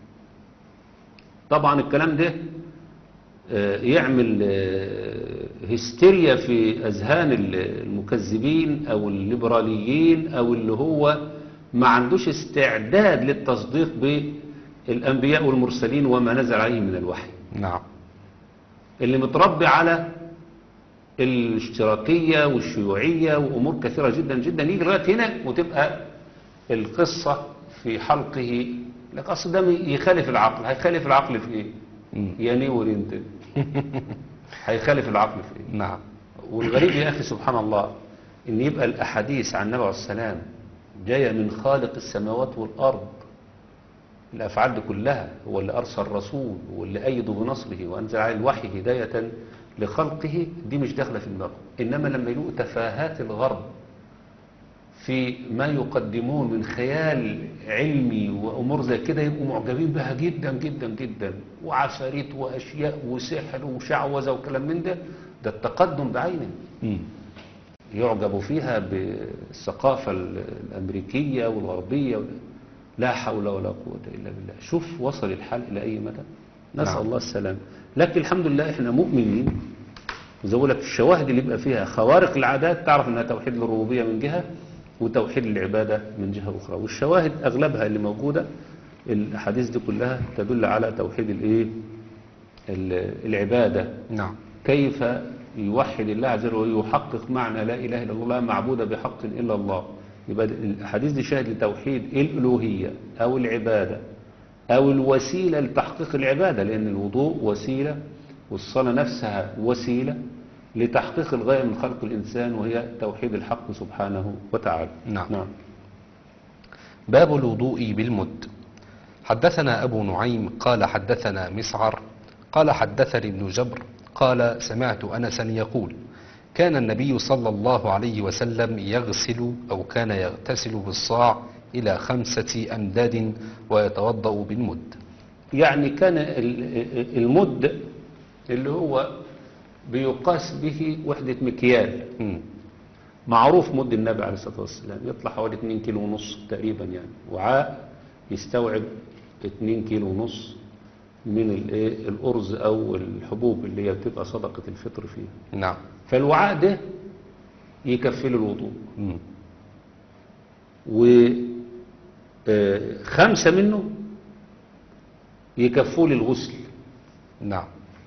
طبعا الكلام ده آه، يعمل آه، هستيريا في أذهان ال- المكذبين أو الليبراليين أو اللي هو ما عندوش استعداد للتصديق بالأنبياء والمرسلين وما نزل عليهم من الوحي نعم اللي متربي على الاشتراكية والشيوعية وأمور كثيرة جدا جدا يجي لغاية هنا وتبقى القصة في حلقه لك أصل ده يخالف العقل هيخالف العقل في إيه؟ مم. يا نيور انت هيخالف العقل في إيه؟ نعم والغريب يا أخي سبحان الله إن يبقى الأحاديث عن النبي عليه السلام جاية من خالق السماوات والأرض الأفعال دي كلها هو اللي أرسل رسول واللي أيده بنصره وأنزل عليه الوحي هداية لخلقه دي مش داخلة في دماغه إنما لما يلقوا تفاهات الغرب في ما يقدمون من خيال علمي وأمور زي كده يبقوا معجبين بها جدا جدا جدا وعفاريت وأشياء وسحر وشعوذة وكلام من ده ده التقدم بعينه مم. يعجب فيها بالثقافة ال- الأمريكية والغربية وال- لا حول ولا قوة إلا بالله شوف وصل الحال إلى أي مدى نسأل نعم. الله السلام لكن الحمد لله إحنا مؤمنين زي ما بقول لك الشواهد اللي يبقى فيها خوارق العادات تعرف أنها توحيد الربوبية من جهة وتوحيد العبادة من جهة أخرى والشواهد أغلبها اللي موجودة الأحاديث دي كلها تدل على توحيد الإيه ال- العبادة نعم كيف يوحد الله عز وجل ويحقق معنى لا إله إلا الله لا معبود بحق إلا الله يبقى الحديث دي شاهد لتوحيد الألوهية أو العبادة أو الوسيلة لتحقيق العبادة لأن الوضوء وسيلة والصلاة نفسها وسيلة لتحقيق الغاية من خلق الإنسان وهي توحيد الحق سبحانه وتعالى نعم. نعم باب الوضوء بالمد حدثنا أبو نعيم قال حدثنا مسعر قال حدثني ابن جبر قال سمعت أنسا يقول كان النبي صلى الله عليه وسلم يغسل أو كان يغتسل بالصاع إلى خمسة أمداد ويتوضأ بالمد يعني كان ال- المد اللي هو بيقاس به وحدة مكيال مم. معروف مد النبي عليه الصلاة والسلام يطلع حوالي 2 كيلو ونص تقريبا يعني وعاء يستوعب 2 كيلو ونص من الايه الأرز أو الحبوب اللي هي بتبقى صدقة الفطر فيها نعم فالوعاء ده يكفي له الوضوء مم. وخمسة منه يكفوا للغسل نعم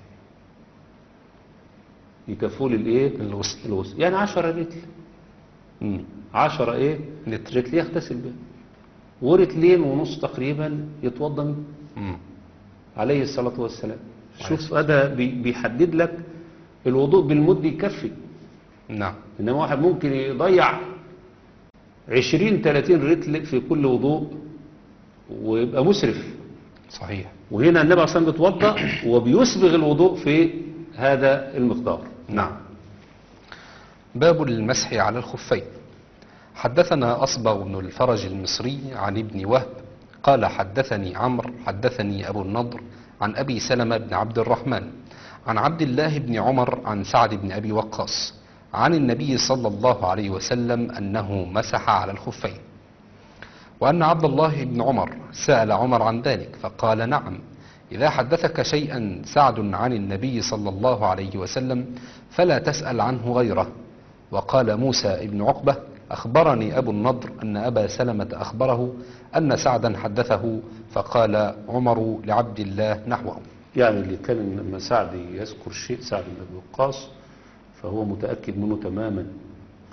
يكفوا للايه الغسل الغسل يعني 10 لتر مم. 10 ايه لتر. لتر يغتسل بها ورتلين ونص تقريبا يتوضا منه مم. عليه الصلاة والسلام عليه شوف هذا بي- بيحدد لك الوضوء بالمد يكفي نعم إنما واحد ممكن يضيع 20 30 رتل في كل وضوء ويبقى مسرف صحيح وهنا النبي عليه الصلاة والسلام بيتوضا وبيسبغ الوضوء في هذا المقدار نعم باب المسح على الخفين حدثنا أصبغ بن الفرج المصري عن ابن وهب قال حدثني عمرو حدثني أبو النضر عن أبي سلمة بن عبد الرحمن عن عبد الله بن عمر عن سعد بن أبي وقاص عن النبي صلى الله عليه وسلم أنه مسح على الخفين وأن عبد الله بن عمر سأل عمر عن ذلك فقال نعم إذا حدثك شيئا سعد عن النبي صلى الله عليه وسلم فلا تسأل عنه غيره وقال موسى بن عقبة أخبرني أبو النضر أن أبا سلمة أخبره أن سعدا حدثه فقال عمر لعبد الله نحوه يعني اللي كان لما سعد يذكر شيء سعد بن أبي وقاص فهو متأكد منه تماما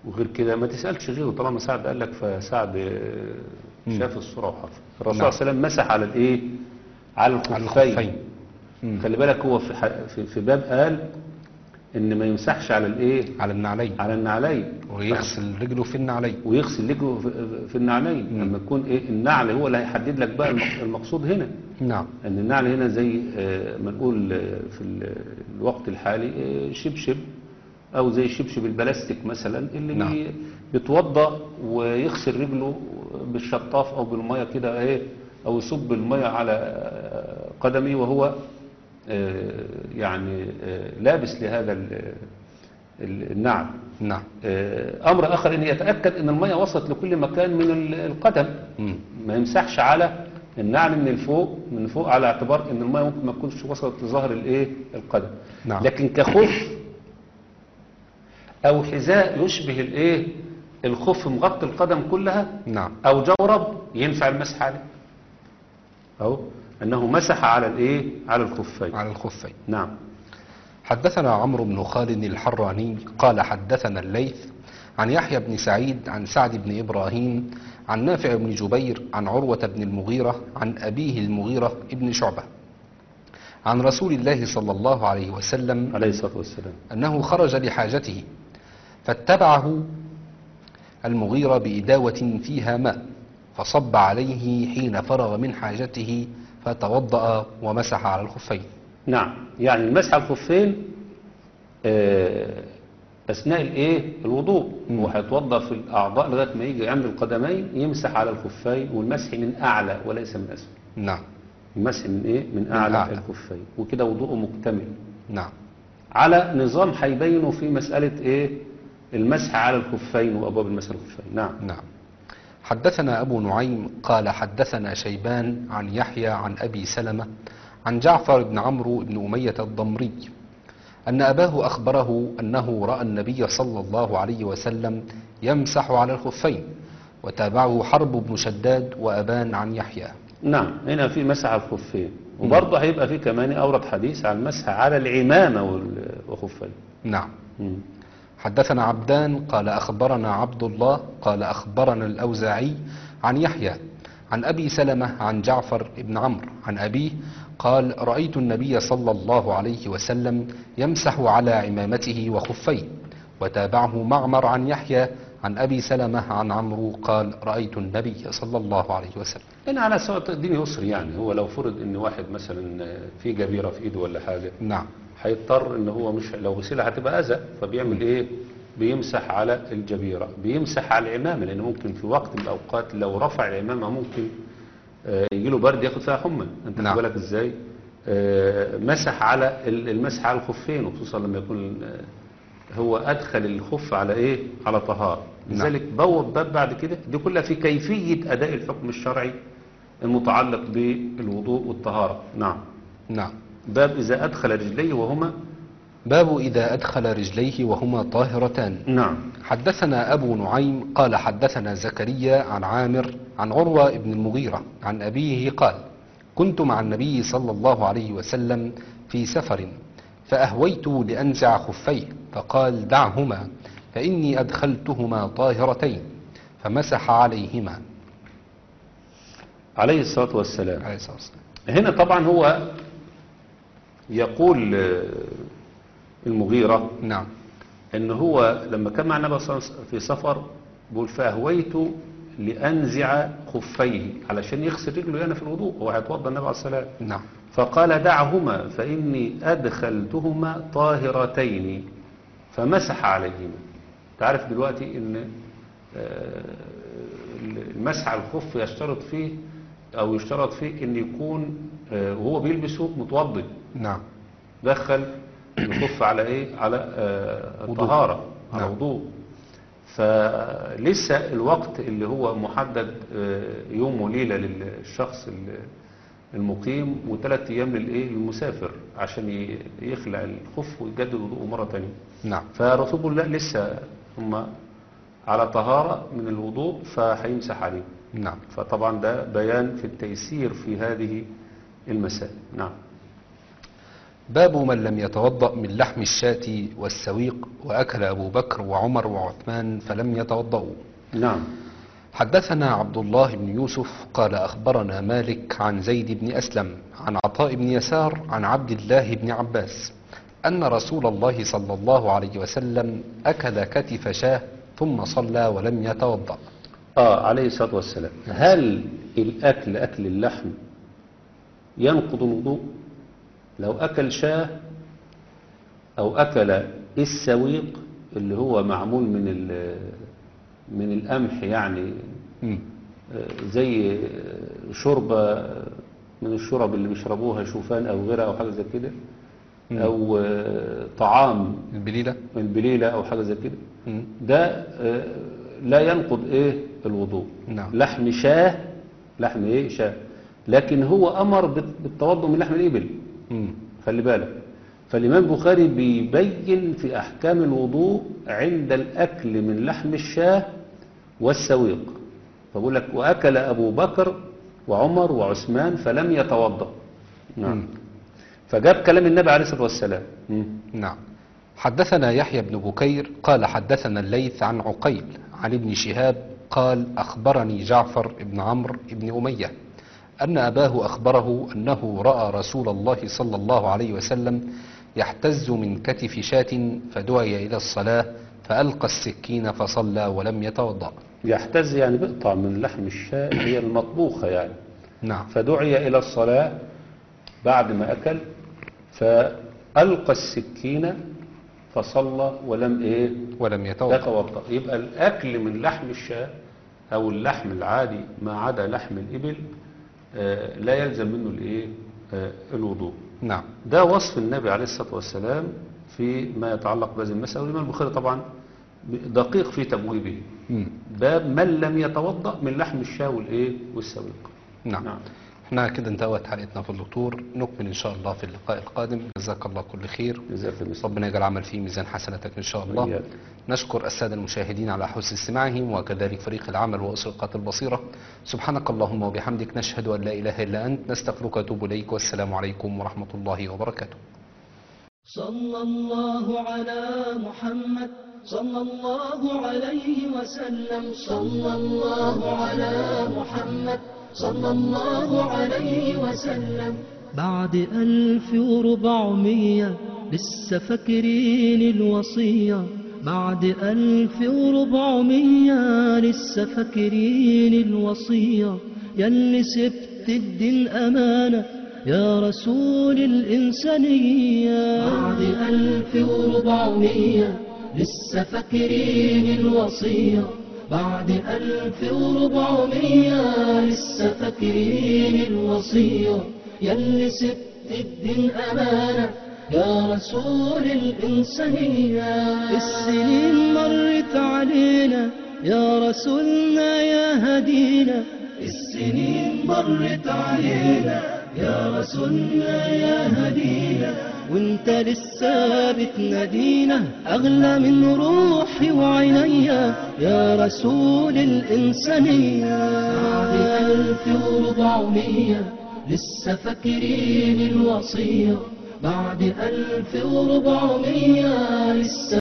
وغير كده ما تسألش غيره طالما سعد قال لك فسعد آه، شاف الصورة وحفظ الرسول نعم. صلى الله عليه وسلم مسح على الايه على على الخفين الخفين مم. خلي بالك هو في, ح- في, في باب قال ان ما يمسحش على الايه على النعلين على النعلين ويغسل رجله في النعلين ويغسل رجله في- في النعلين لما يكون ايه النعل هو اللي هيحدد لك بقى المق- المقصود هنا نعم ان النعل هنا زي آه، ما نقول آه، في ال- الوقت الحالي آه، شبشب او زي شبشب البلاستيك مثلا اللي نعم. بي- بيتوضا ويغسل رجله بالشطاف او بالميه كده ايه او يصب الميه على آه، قدمه وهو آه، يعني آه، لابس لهذا ال- ال- النعل نعم آه، امر اخر ان يتاكد ان الميه وصلت لكل مكان من ال- القدم مم. ما يمسحش على النعل من الفوق من فوق على اعتبار ان الميه ممكن ما تكونش وصلت لظهر الايه القدم نعم. لكن كخف او حذاء يشبه الايه الخف مغطي القدم كلها نعم او جورب ينفع المسح عليه اهو انه مسح على الايه على الخفين على الخفين نعم حدثنا عمرو بن خالد الحراني قال حدثنا الليث عن يحيى بن سعيد عن سعد بن إبراهيم عن نافع بن جبير عن عروة بن المغيرة عن أبيه المغيرة ابن شعبة عن رسول الله صلى الله عليه وسلم عليه الصلاه والسلام أنه خرج لحاجته فاتبعه المغيرة بإداوة فيها ماء فصب عليه حين فرغ من حاجته فتوضأ ومسح على الخفين نعم يعني المسح على الخفين آه، اثناء الايه الوضوء مم. هو هيتوضا في الاعضاء لغايه ما يجي عند القدمين يمسح على الخفين والمسح من اعلى وليس من اسفل نعم المسح من ايه من اعلى, أعلى. الخفين وكده وضوءه مكتمل نعم على نظام هيبينه في مساله ايه المسح على الخفين وابواب المسح على الخفين نعم نعم حدثنا أبو نعيم قال حدثنا شيبان عن يحيى عن أبي سلمة عن جعفر بن عمرو بن أمية الضمري أن أباه أخبره أنه رأى النبي صلى الله عليه وسلم يمسح على الخفين وتابعه حرب بن شداد وأبان عن يحيى نعم هنا في مسح على الخفين وبرضه هيبقى في كمان اورد حديث عن المسح على العمامه وال- والخفين نعم مم. حدثنا عبدان قال أخبرنا عبد الله قال أخبرنا الأوزاعي عن يحيى عن أبي سلمة عن جعفر بن عمرو عن أبيه قال رأيت النبي صلى الله عليه وسلم يمسح على عمامته وخفيه وتابعه معمر عن يحيى عن أبي سلمة عن عمرو قال رأيت النبي صلى الله عليه وسلم هنا على سواء الدين يسر يعني هو لو فرض ان واحد مثلا في جبيره في ايده ولا حاجه نعم هيضطر ان هو مش لو غسلها هتبقى اذى فبيعمل ايه بيمسح على الجبيره بيمسح على العمامه لان ممكن في وقت من الاوقات لو رفع العمامه ممكن يجي له برد ياخد فيها حمى انت نعم. خد بالك ازاي آه، مسح على ال- المسح على الخفين وخصوصا لما يكون آه، هو ادخل الخف على ايه على طهاره نعم. لذلك بوب باب بعد كده دي كلها في كيفيه اداء الحكم الشرعي المتعلق بالوضوء والطهاره نعم نعم باب إذا أدخل رجليه وهما باب إذا أدخل رجليه وهما طاهرتان نعم حدثنا أبو نعيم قال حدثنا زكريا عن عامر عن عروة بن المغيرة عن أبيه قال كنت مع النبي صلى الله عليه وسلم في سفر فأهويت لأنزع خفيه فقال دعهما فإني أدخلتهما طاهرتين فمسح عليهما عليه الصلاة والسلام عليه الصلاة والسلام هنا طبعا هو يقول آه، المغيرة نعم ان هو لما كان مع النبي صلى الله عليه وسلم في سفر بيقول فأهويت لأنزع خفيه علشان يغسل رجله هنا في الوضوء هو هيتوضى النبي عليه الصلاة والسلام نعم فقال دعهما فإني أدخلتهما طاهرتين فمسح عليهما تعرف دلوقتي ان آه، المسح على الخف يشترط فيه او يشترط فيه ان يكون آه، وهو بيلبسه متوضئ نعم دخل الخف على ايه على آه، وضوء. الطهارة على نعم. وضوء فلسه الوقت اللي هو محدد آه، يوم وليلة للشخص ال- المقيم وثلاث ايام للايه للمسافر عشان ي- يخلع الخف ويجدد وضوءه مرة تانية نعم فرسول الله لسه هم على طهارة من الوضوء فهيمسح عليه نعم فطبعا ده بيان في التيسير في هذه المسائل نعم باب من لم يتوضأ من لحم الشاة والسويق وأكل أبو بكر وعمر وعثمان فلم يتوضأوا نعم حدثنا عبد الله بن يوسف قال أخبرنا مالك عن زيد بن أسلم عن عطاء بن يسار عن عبد الله بن عباس أن رسول الله صلى الله عليه وسلم أكل كتف شاه ثم صلى ولم يتوضأ آه عليه الصلاة والسلام هل الأكل أكل اللحم ينقض الوضوء لو أكل شاه أو أكل السويق اللي هو معمول من ال- من القمح يعني مم. آه، زي آه، شوربة من الشرب اللي بيشربوها شوفان أو غيرها أو حاجة زي كده أو آه، طعام البليلة البليلة أو حاجة زي كده مم. ده آه، لا ينقض ايه الوضوء نعم. لحم شاه لحم ايه شاه لكن هو امر بال- بالتوضؤ من لحم الابل مم. خلي بالك فالامام البخاري بيبين في احكام الوضوء عند الاكل من لحم الشاه والسويق فبقول لك واكل ابو بكر وعمر وعثمان فلم يتوضا نعم مم. فجاب كلام النبي عليه الصلاه والسلام مم. نعم حدثنا يحيى بن بكير قال حدثنا الليث عن عقيل عن ابن شهاب قال أخبرني جعفر بن عمرو بن أمية أن أباه أخبره أنه رأى رسول الله صلى الله عليه وسلم يحتز من كتف شاة فدعي إلى الصلاة فألقى السكين فصلى ولم يتوضأ يحتز يعني بيقطع من لحم الشاة اللي هي المطبوخه يعني نعم فدعي إلى الصلاة بعد ما أكل فألقى السكين فصلى ولم إيه ولم يتوضأ يتوضأ يبقى الأكل من لحم الشاة أو اللحم العادي ما عدا لحم الإبل آه، لا يلزم منه الإيه آه، الوضوء نعم ده وصف النبي عليه الصلاة والسلام فيما يتعلق بهذه المسألة والإمام البخاري طبعا دقيق في تبويبه مم. باب من لم يتوضأ من لحم الشاة والإيه والسويق نعم نعم. احنا كده انتهت حلقتنا في الدكتور نكمل ان شاء الله في اللقاء القادم جزاك الله كل خير جزاك الله خير. ربنا يجعل عمل فيه ميزان حسناتك ان شاء الله وإياك. نشكر الساده المشاهدين على حسن استماعهم وكذلك فريق العمل واسرقات البصيره سبحانك اللهم وبحمدك نشهد ان لا اله الا انت نستغفرك ونتوب اليك والسلام عليكم ورحمه الله وبركاته صلى الله على محمد صلى الله عليه وسلم صلى الله على محمد صلى الله عليه وسلم بعد ألف وربعمية لسه فاكرين الوصية بعد ألف وربعمية لسه فاكرين الوصية ياللي سبت الدين أمانة يا رسول الإنسانية بعد ألف وربعمية لسه فاكرين الوصية بعد ألف وربعمية لسه فاكرين الوصية ياللي سبت الدين أمانة يا رسول الإنسانية السنين مرت علينا يا رسولنا يا هدينا السنين مرت علينا يا رسولنا يا هدينا وانت لسه بتنادينا اغلى من روحي وعينيا يا رسول الانسانيه بعد الف وربعمية لسه فاكرين الوصيه بعد الف وربعمية لسه